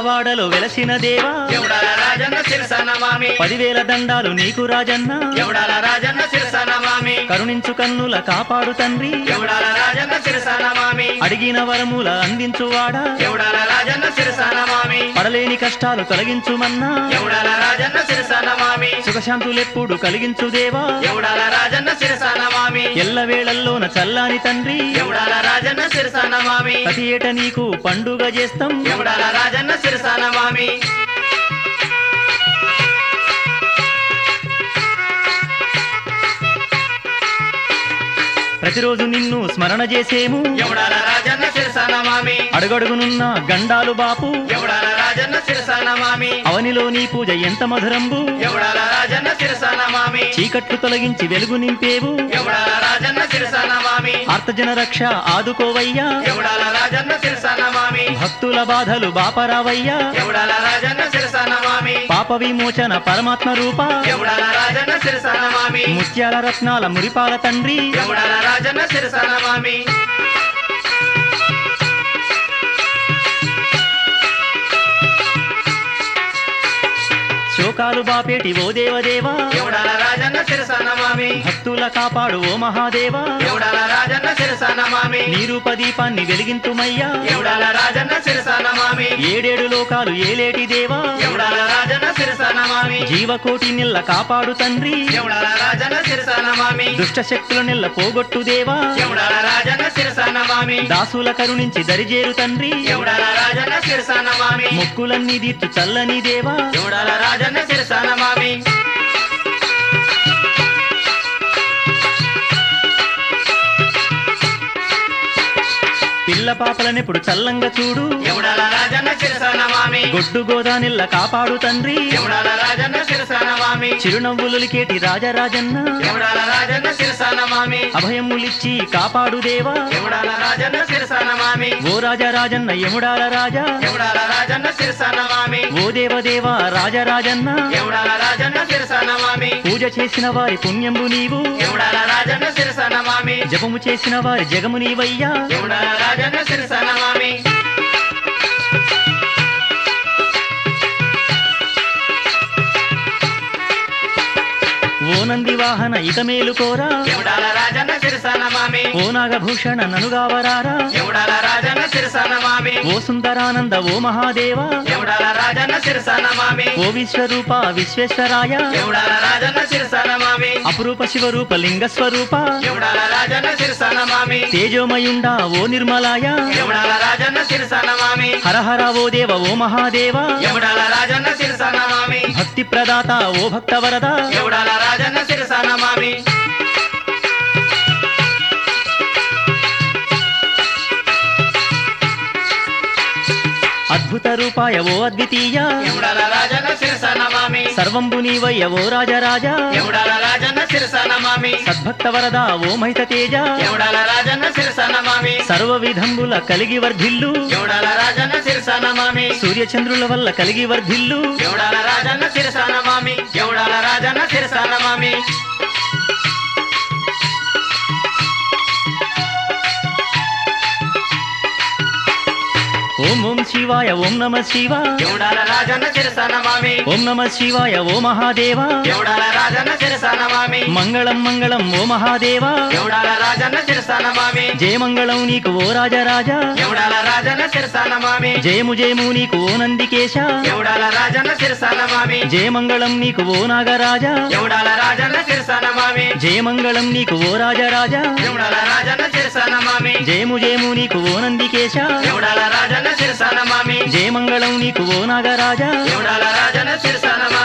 వేములవాడలో వెలసిన దేవా ఎవడాల రాజన్న శిరసన మామి పదివేల దండాలు నీకు రాజన్న ఎవడాల రాజన్న శిరసన మామి కరుణించు కన్నుల కాపాడు తండ్రి ఎవడాల రాజన్న శిరసన మామి అడిగిన వరముల అందించువాడా ఎవడాల రాజన్న శిరసన మామి పడలేని కష్టాలు తొలగించుమన్నా ఎవడాల రాజన్న శిరసన మామి సుఖశాంతులెప్పుడు కలిగించు దేవా ఎవడాల రాజన్న శిరసన మామి ఎల్లవేళల్లోన చల్లాని తండ్రి ఎవడాల రాజన్న శిరసన మామి ప్రతి ఏట నీకు పండుగ చేస్తాం ఎవడాల రాజన్న శిరసన మామి ప్రతిరోజు నిన్ను స్మరణ చేసేము ఎవడాల రాజన్న శిరసన మామి అడుగడుగునున్న గండాలు బాపు ఎవడాల రాజన్న శిరసన మామి అవనిలో నీ పూజ ఎంత మధురంబు ఎవడాల రాజన్న శిరసన మామి చీకట్లు తొలగించి వెలుగు నింపేవు ఎవడాల రాజన్న శిరసన మామి ఆర్తజన రక్ష ఆదుకోవయ్యా ఎవడాల రాజన్న శిరసన మామి భక్తుల బాధలు బాపరావయ్యా ఎవడాల రాజన్న శిరసన మామి పాప విమోచన పరమాత్మ రూప ఎవడాల రాజన్న శిరసన మామి ముత్యాల రత్నాల మురిపాల తండ్రి ఎవడాల రాజన్న శిరసన మామి శోకాలు బాపేటి ఓ దేవదేవా ఎవడాల రాజన్న శిరసన మామి భక్తుల కాపాడు ఓ మహాదేవా ఎవడాల రాజన్న శిరసన మామి నీ రూపదీపాన్ని వెలిగింతుమయ్యా ఎవడాల రాజన్న శిరసన మామి ఏడేడు లోకాలు ఏలేటి దేవా ఎవడాల రాజన్న శిరసన మామి జీవకోటి నిల్ల కాపాడు తండ్రి ఎవడాల రాజన్న శిరసన మామి దుష్ట శక్తుల నిల్ల పోగొట్టు దేవా ఎవడాల రాజన్న శిరసన మామి దాసుల కరుణించి దరిజేరు తండ్రి ఎవడాల రాజన్న శిరసన మామి మొక్కులన్నీ దీత్తు చల్లని దేవా ఎవడాల రాజన్న శిరసన మామి పిల్ల పాపలనెప్పుడు చల్లంగా చూడు ఎవడాల రాజన్న శిరసన మామి గొడ్డు గోదానిల్ల కాపాడు తండ్రి ఎవడాల రాజన్న శిరసన మామి చిరునవ్వులులికేటి రాజరాజన్న ఎవడాల రాజన్న శిరసన మామి అభయములిచ్చి కాపాడు దేవా ఎవడాల రాజన్న శిరసన మామి ఓ రాజరాజన్న యముడాల రాజా ఎవడాల రాజన్న శిరసన మామి ఓ దేవదేవా రాజరాజన్న ఎవడాల రాజన్న శిరసన మామి పూజ చేసిన వారి పుణ్యంబు నీవు ఎవడాల రాజన్న శిరసన మామి జపము చేసిన వారి జగము నీవయ్యా ఎవడాల రాజన్న శిరసన మామి ఓ నంది వాహన ఇక మేలుకోరా ఎవడాల రాజన్న శిరసన మామి ఓ నాగభూషణ ననుగావరారా ఎవడాల రాజన్న శిరసన మామి ఓ సుందరానంద ఓ మహాదేవా ఎవడాల రాజన్న శిరసన మామి ఓ విశ్వరూప విశ్వేశ్వరాయ ఎవడాల రాజన్న శిరసన మామి అపురూప శివరూప లింగ స్వరూప ఎవడాల రాజన్న శిరసన మామి తేజోమయుండా ఓ నిర్మలాయ ఎవడాల రాజన్న శిరసన మామి హరహర ఓ దేవ ఓ మహాదేవా ఎవడాల రాజన్న శిరసన మామి భక్తి ప్రదాత ఓ భక్త వరద ఎవడాల రాజన్న శిరసన మామి అద్భుత రూపాయ ఓ అద్వితీయ ఎవడాల రాజన్న శిరసన మామి సర్వంబు నీవయ్య ఓ రాజరాజా ఎవడాల రాజన్న శిరసన మామి సద్భక్త వరద ఓ మహిత తేజ ఎవడాల రాజన్న శిరసన మామి సర్వ విధంబుల కలిగి వర్ధిల్లు ఎవడాల రాజన్న శిరసన మామి సూర్యచంద్రుల వల్ల కలిగి వర్ధిల్లు ఎవడాల రాజన్న శిరసన మామి ఎవడాల రాజన్న శిరసన మామి ఓం ఓం శివాయ ఓం నమ శివ ఎవడాల రాజన్న శిరసన మామి ఓం నమ శివాయ ఓ మహాదేవా ఎవడాల రాజన్న శిరసన మామి మంగళం మంగళం ఓ మహాదేవా ఎవడాల రాజన్న శిరసన మామి జయమంగళం నీకు ఓ రాజరాజా ఎవడాల రాజన్న శిరసన మామి జయము జయము నీకు ఓ నందికేశ ఎవడాల రాజన్న శిరసన మామి జయమంగళం నీకు ఓ నాగరాజా ఎవడాల రాజన్న శిరసన మామి జయమంగళం నీకు ఓ రాజరాజా ఎవడాల రాజన్న శిరసన మామి జయము జయము నీకు ఓ నందికేశ ఎవడాల రాజన్న శిరసన మామి జయమంగళం నీకు ఓ నాగరాజా ఎవడాల రాజన్న శిరసన మామి